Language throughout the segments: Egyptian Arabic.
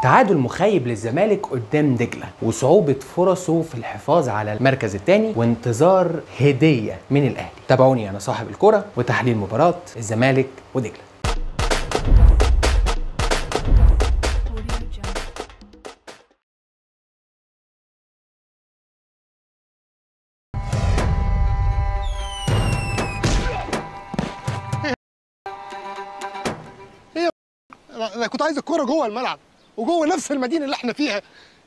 تعادل مخيب للزمالك قدام دجله وصعوبه فرصه في الحفاظ على المركز الثاني وانتظار هديه من الاهلي تابعوني انا صاحب الكره وتحليل مباراه الزمالك ودجله انا كنت عايز الكوره جوه الملعب وجوه نفس المدينه اللي احنا فيها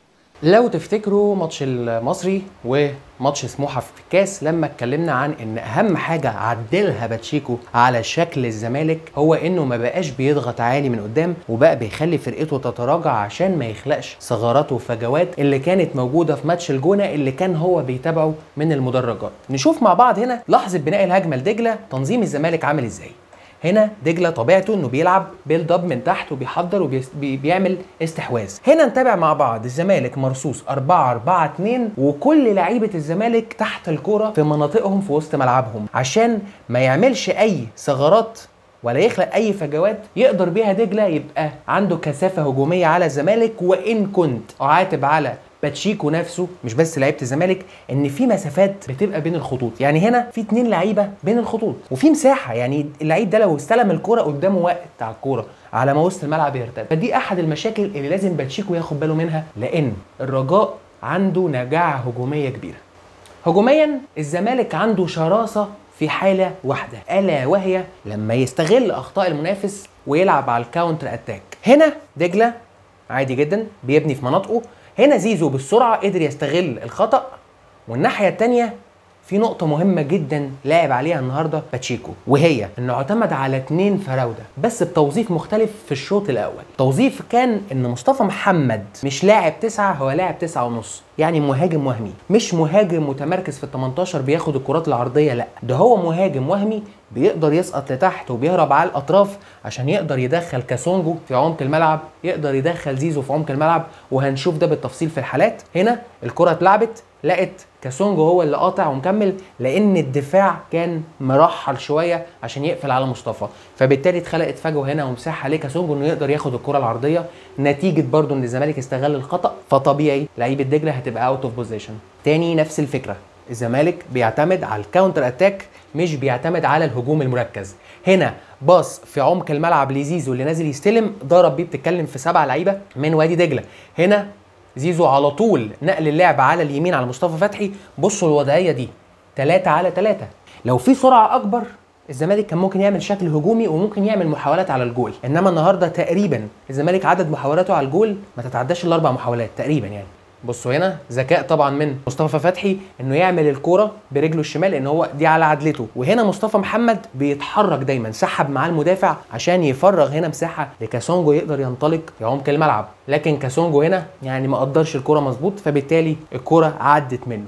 لو تفتكروا ماتش المصري وماتش سموحه في الكاس لما اتكلمنا عن ان اهم حاجه عدلها باتشيكو على شكل الزمالك هو انه ما بقاش بيضغط عالي من قدام وبقى بيخلي فرقته تتراجع عشان ما يخلقش ثغرات وفجوات اللي كانت موجوده في ماتش الجونه اللي كان هو بيتابعه من المدرجات نشوف مع بعض هنا لحظه بناء الهجمه لدجله تنظيم الزمالك عامل ازاي هنا دجله طبيعته انه بيلعب بيلد اب من تحت وبيحضر وبيعمل استحواذ هنا نتابع مع بعض الزمالك مرصوص 4 4 2 وكل لعيبه الزمالك تحت الكوره في مناطقهم في وسط ملعبهم عشان ما يعملش اي ثغرات ولا يخلق اي فجوات يقدر بيها دجله يبقى عنده كثافه هجوميه على الزمالك وان كنت اعاتب على باتشيكو نفسه مش بس لعيبه الزمالك ان في مسافات بتبقى بين الخطوط يعني هنا في اتنين لعيبه بين الخطوط وفي مساحه يعني اللعيب ده لو استلم الكوره قدامه وقت على الكوره على ما وسط الملعب يرتد فدي احد المشاكل اللي لازم باتشيكو ياخد باله منها لان الرجاء عنده نجاعه هجوميه كبيره هجوميا الزمالك عنده شراسه في حالة واحدة ألا وهي لما يستغل أخطاء المنافس ويلعب على الكاونتر أتاك هنا دجلة عادي جدا بيبني في مناطقه هنا زيزو بالسرعه قدر يستغل الخطا والناحيه الثانيه في نقطة مهمة جدا لعب عليها النهاردة باتشيكو وهي انه اعتمد على اتنين فراودة بس بتوظيف مختلف في الشوط الاول توظيف كان ان مصطفى محمد مش لاعب تسعة هو لاعب تسعة ونص يعني مهاجم وهمي مش مهاجم متمركز في ال 18 بياخد الكرات العرضية لا ده هو مهاجم وهمي بيقدر يسقط لتحت وبيهرب على الاطراف عشان يقدر يدخل كاسونجو في عمق الملعب يقدر يدخل زيزو في عمق الملعب وهنشوف ده بالتفصيل في الحالات هنا الكرة اتلعبت لقت كاسونجو هو اللي قاطع ومكمل لان الدفاع كان مرحل شويه عشان يقفل على مصطفى فبالتالي اتخلقت فجوه هنا ومساحه لكاسونجو انه يقدر ياخد الكره العرضيه نتيجه برضو ان الزمالك استغل الخطا فطبيعي لعيبه دجله هتبقى اوت اوف بوزيشن تاني نفس الفكره الزمالك بيعتمد على الكاونتر اتاك مش بيعتمد على الهجوم المركز هنا باص في عمق الملعب لزيزو اللي نازل يستلم ضرب بيه بتتكلم في سبعه لعيبه من وادي دجله هنا زيزو على طول نقل اللعب على اليمين على مصطفى فتحي بصوا الوضعيه دي 3 على 3 لو في سرعه اكبر الزمالك كان ممكن يعمل شكل هجومي وممكن يعمل محاولات على الجول انما النهارده تقريبا الزمالك عدد محاولاته على الجول ما تتعداش الاربع محاولات تقريبا يعني بصوا هنا ذكاء طبعا من مصطفى فتحي انه يعمل الكوره برجله الشمال لان هو دي على عدلته وهنا مصطفى محمد بيتحرك دايما سحب معاه المدافع عشان يفرغ هنا مساحه لكاسونجو يقدر ينطلق في عمق الملعب لكن كاسونجو هنا يعني ما قدرش الكوره مظبوط فبالتالي الكوره عدت منه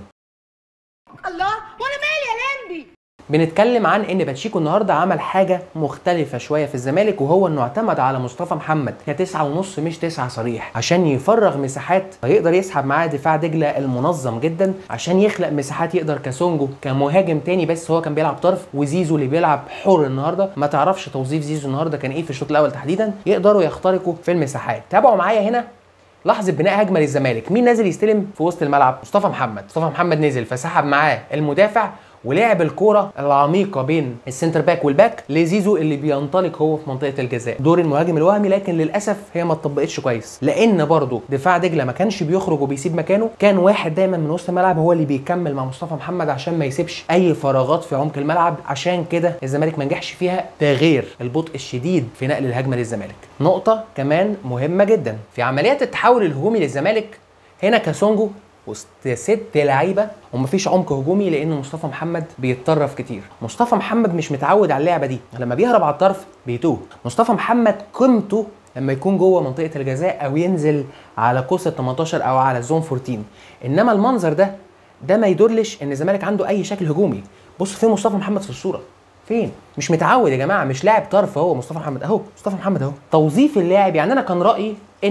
الله وانا مالي يا لمبي بنتكلم عن ان باتشيكو النهارده عمل حاجه مختلفه شويه في الزمالك وهو انه اعتمد على مصطفى محمد كتسعة ونص مش تسعة صريح عشان يفرغ مساحات فيقدر يسحب معاه دفاع دجله المنظم جدا عشان يخلق مساحات يقدر كاسونجو كمهاجم تاني بس هو كان بيلعب طرف وزيزو اللي بيلعب حر النهارده ما تعرفش توظيف زيزو النهارده كان ايه في الشوط الاول تحديدا يقدروا يخترقوا في المساحات تابعوا معايا هنا لحظه بناء هجمه للزمالك مين نازل يستلم في وسط الملعب مصطفى محمد مصطفى محمد نزل فسحب معاه المدافع ولعب الكوره العميقه بين السنتر باك والباك لزيزو اللي بينطلق هو في منطقه الجزاء دور المهاجم الوهمي لكن للاسف هي ما اتطبقتش كويس لان برضه دفاع دجله ما كانش بيخرج وبيسيب مكانه كان واحد دايما من وسط الملعب هو اللي بيكمل مع مصطفى محمد عشان ما يسيبش اي فراغات في عمق الملعب عشان كده الزمالك ما نجحش فيها ده غير البطء الشديد في نقل الهجمه للزمالك نقطه كمان مهمه جدا في عمليات التحول الهجومي للزمالك هنا كاسونجو وسط ست لعيبه ومفيش عمق هجومي لان مصطفى محمد بيتطرف كتير مصطفى محمد مش متعود على اللعبه دي لما بيهرب على الطرف بيتوه مصطفى محمد قيمته لما يكون جوه منطقه الجزاء او ينزل على قوس ال 18 او على الزون 14 انما المنظر ده ده ما يدلش ان الزمالك عنده اي شكل هجومي بص فين مصطفى محمد في الصوره فين مش متعود يا جماعه مش لاعب طرف هو مصطفى محمد اهو مصطفى محمد اهو توظيف اللاعب يعني انا كان رايي ان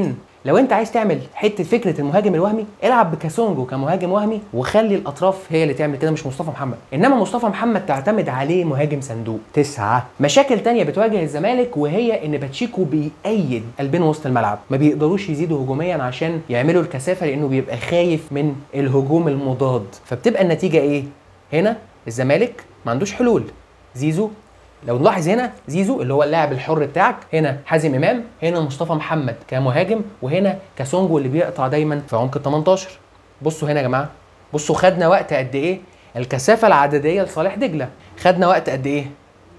لو انت عايز تعمل حته فكره المهاجم الوهمي العب بكاسونجو كمهاجم وهمي وخلي الاطراف هي اللي تعمل كده مش مصطفى محمد انما مصطفى محمد تعتمد عليه مهاجم صندوق تسعة مشاكل تانية بتواجه الزمالك وهي ان باتشيكو بيأيد قلبين وسط الملعب ما بيقدروش يزيدوا هجوميا عشان يعملوا الكثافه لانه بيبقى خايف من الهجوم المضاد فبتبقى النتيجه ايه هنا الزمالك ما عندوش حلول زيزو لو نلاحظ هنا زيزو اللي هو اللاعب الحر بتاعك هنا حازم امام هنا مصطفى محمد كمهاجم وهنا كاسونجو اللي بيقطع دايما في عمق ال 18 بصوا هنا يا جماعه بصوا خدنا وقت قد ايه الكثافه العدديه لصالح دجله خدنا وقت قد ايه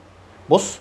بص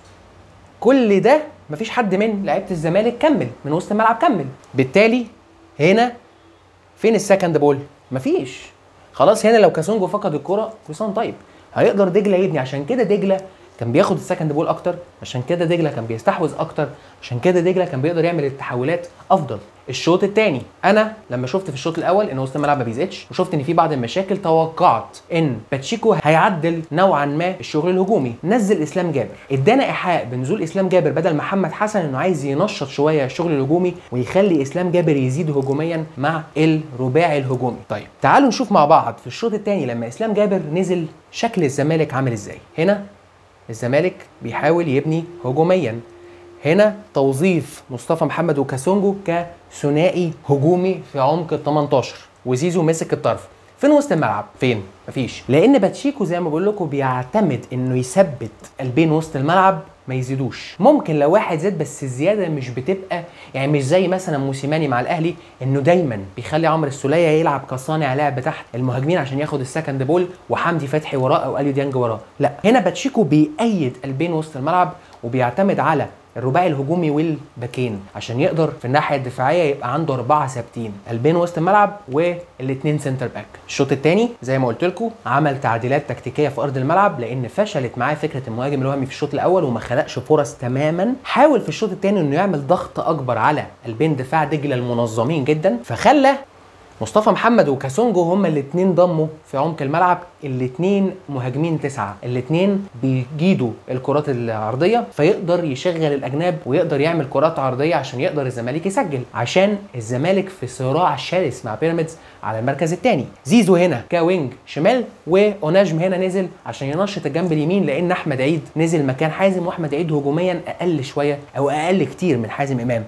كل ده مفيش حد من لعيبه الزمالك كمل من وسط الملعب كمل بالتالي هنا فين السكند بول مفيش خلاص هنا لو كاسونجو فقد الكرة كويسان طيب هيقدر دجله يبني عشان كده دجله كان بياخد السكند بول اكتر عشان كده دجله كان بيستحوذ اكتر عشان كده دجله كان بيقدر يعمل التحولات افضل الشوط الثاني انا لما شفت في الشوط الاول ان وسط الملعب ما بيزيدش وشفت ان في بعض المشاكل توقعت ان باتشيكو هيعدل نوعا ما الشغل الهجومي نزل اسلام جابر ادانا ايحاء بنزول اسلام جابر بدل محمد حسن انه عايز ينشط شويه الشغل الهجومي ويخلي اسلام جابر يزيد هجوميا مع الرباعي الهجومي طيب تعالوا نشوف مع بعض في الشوط الثاني لما اسلام جابر نزل شكل الزمالك عامل ازاي هنا الزمالك بيحاول يبني هجوميا هنا توظيف مصطفى محمد وكاسونجو كثنائي هجومي في عمق ال 18 وزيزو مسك الطرف فين وسط الملعب فين مفيش لان باتشيكو زي ما بقول لكم بيعتمد انه يثبت قلبين وسط الملعب ما يزيدوش ممكن لو واحد زاد بس الزياده مش بتبقى يعني مش زي مثلا موسيماني مع الاهلي انه دايما بيخلي عمرو السوليه يلعب كصانع لعب تحت المهاجمين عشان ياخد السكند بول وحمدي فتحي وراه او اليو ديانج وراه لا هنا باتشيكو بيأيد قلبين وسط الملعب وبيعتمد على الرباعي الهجومي والباكين عشان يقدر في الناحيه الدفاعيه يبقى عنده اربعه ثابتين قلبين وسط الملعب والاثنين سنتر باك الشوط الثاني زي ما قلت لكم عمل تعديلات تكتيكيه في ارض الملعب لان فشلت معاه فكره المهاجم الوهمي في الشوط الاول وما خلقش فرص تماما حاول في الشوط الثاني انه يعمل ضغط اكبر على قلبين دفاع دجله المنظمين جدا فخلى مصطفى محمد وكاسونجو هما الاثنين ضموا في عمق الملعب الاثنين مهاجمين تسعة الاثنين بيجيدوا الكرات العرضية فيقدر يشغل الأجناب ويقدر يعمل كرات عرضية عشان يقدر الزمالك يسجل عشان الزمالك في صراع شرس مع بيراميدز على المركز الثاني زيزو هنا كوينج شمال واوناجم هنا نزل عشان ينشط الجنب اليمين لان احمد عيد نزل مكان حازم واحمد عيد هجوميا اقل شويه او اقل كتير من حازم امام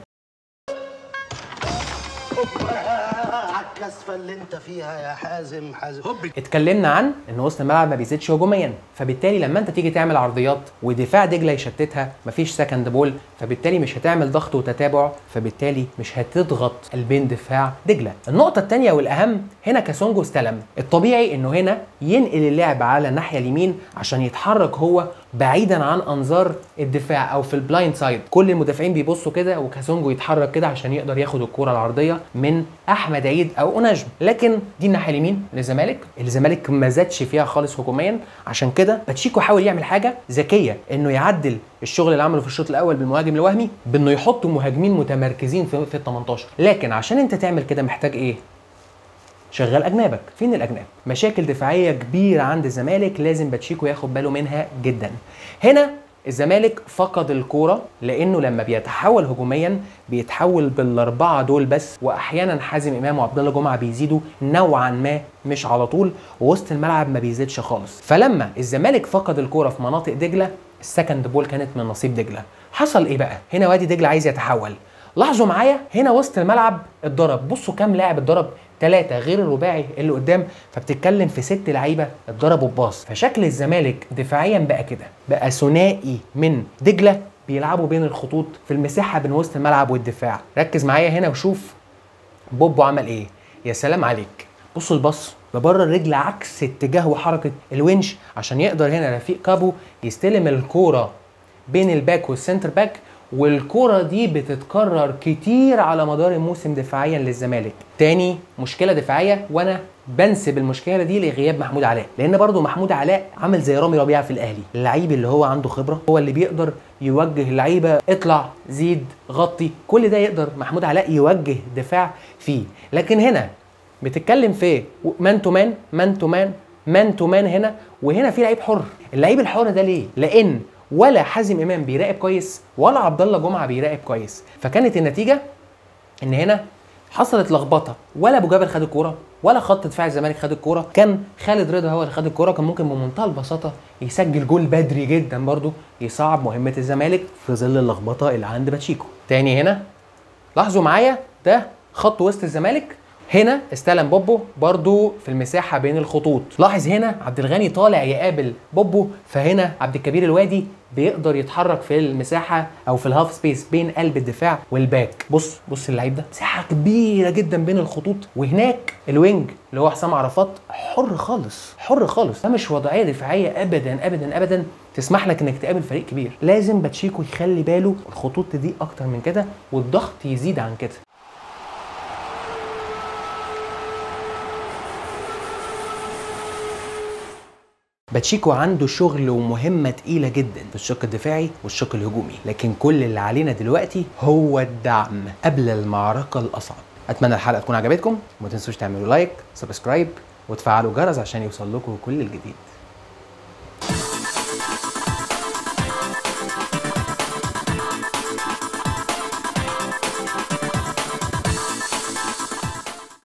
على الكسفه اللي انت فيها يا حازم حازم اتكلمنا عن ان وسط الملعب ما بيزيدش هجوميا فبالتالي لما انت تيجي تعمل عرضيات ودفاع دجله يشتتها مفيش سكند بول فبالتالي مش هتعمل ضغط وتتابع فبالتالي مش هتضغط قلبين دفاع دجله النقطه الثانيه والاهم هنا كاسونجو استلم الطبيعي انه هنا ينقل اللعب على الناحيه اليمين عشان يتحرك هو بعيدا عن انظار الدفاع او في البلايند سايد كل المدافعين بيبصوا كده وكاسونجو يتحرك كده عشان يقدر ياخد الكره العرضيه من احمد عيد او اوناجم لكن دي الناحيه اليمين للزمالك الزمالك ما زادش فيها خالص هجوميا عشان كده باتشيكو حاول يعمل حاجه ذكيه انه يعدل الشغل اللي عمله في الشوط الاول بالمهاجم الوهمي بانه يحط مهاجمين متمركزين في في ال 18 لكن عشان انت تعمل كده محتاج ايه شغال اجنابك فين الاجناب مشاكل دفاعيه كبيره عند الزمالك لازم باتشيكو ياخد باله منها جدا هنا الزمالك فقد الكوره لانه لما بيتحول هجوميا بيتحول بالاربعه دول بس واحيانا حازم امام وعبد الله جمعه بيزيدوا نوعا ما مش على طول ووسط الملعب ما بيزيدش خالص فلما الزمالك فقد الكوره في مناطق دجله السكند بول كانت من نصيب دجله حصل ايه بقى هنا وادي دجله عايز يتحول لاحظوا معايا هنا وسط الملعب اتضرب بصوا كام لاعب اتضرب ثلاثة غير الرباعي اللي قدام فبتتكلم في ست لعيبة اتضربوا بباص فشكل الزمالك دفاعيا بقى كده بقى ثنائي من دجلة بيلعبوا بين الخطوط في المساحة بين وسط الملعب والدفاع ركز معايا هنا وشوف بوبو عمل ايه يا سلام عليك بصوا الباص ببره الرجل عكس اتجاه وحركة الونش عشان يقدر هنا رفيق كابو يستلم الكورة بين الباك والسنتر باك والكرة دي بتتكرر كتير على مدار الموسم دفاعيا للزمالك تاني مشكلة دفاعية وانا بنسب المشكله دي لغياب محمود علاء لان برضو محمود علاء عامل زي رامي ربيعه في الاهلي اللعيب اللي هو عنده خبره هو اللي بيقدر يوجه اللعيبه اطلع زيد غطي كل ده يقدر محمود علاء يوجه دفاع فيه لكن هنا بتتكلم في مان تو مان مان تو مان مان تو مان هنا وهنا في لعيب حر اللعيب الحر ده ليه لان ولا حازم امام بيراقب كويس ولا عبد الله جمعه بيراقب كويس فكانت النتيجه ان هنا حصلت لخبطه ولا ابو جابر خد الكوره ولا خط دفاع الزمالك خد الكوره كان خالد رضا هو اللي خد الكوره كان ممكن بمنتهى البساطه يسجل جول بدري جدا برضو يصعب مهمه الزمالك في ظل اللخبطه اللي عند باتشيكو تاني هنا لاحظوا معايا ده خط وسط الزمالك هنا استلم بوبو برضو في المساحه بين الخطوط لاحظ هنا عبد الغني طالع يقابل بوبو فهنا عبد الكبير الوادي بيقدر يتحرك في المساحه او في الهاف سبيس بين قلب الدفاع والباك بص بص اللعيب ده مساحه كبيره جدا بين الخطوط وهناك الوينج اللي هو حسام عرفات حر خالص حر خالص ده مش وضعيه دفاعيه ابدا ابدا ابدا تسمح لك انك تقابل فريق كبير لازم باتشيكو يخلي باله الخطوط دي اكتر من كده والضغط يزيد عن كده باتشيكو عنده شغل ومهمة تقيلة جدا في الشق الدفاعي والشق الهجومي لكن كل اللي علينا دلوقتي هو الدعم قبل المعركة الأصعب أتمنى الحلقة تكون عجبتكم وما تنسوش تعملوا لايك سبسكرايب وتفعلوا جرس عشان يوصل لكم كل الجديد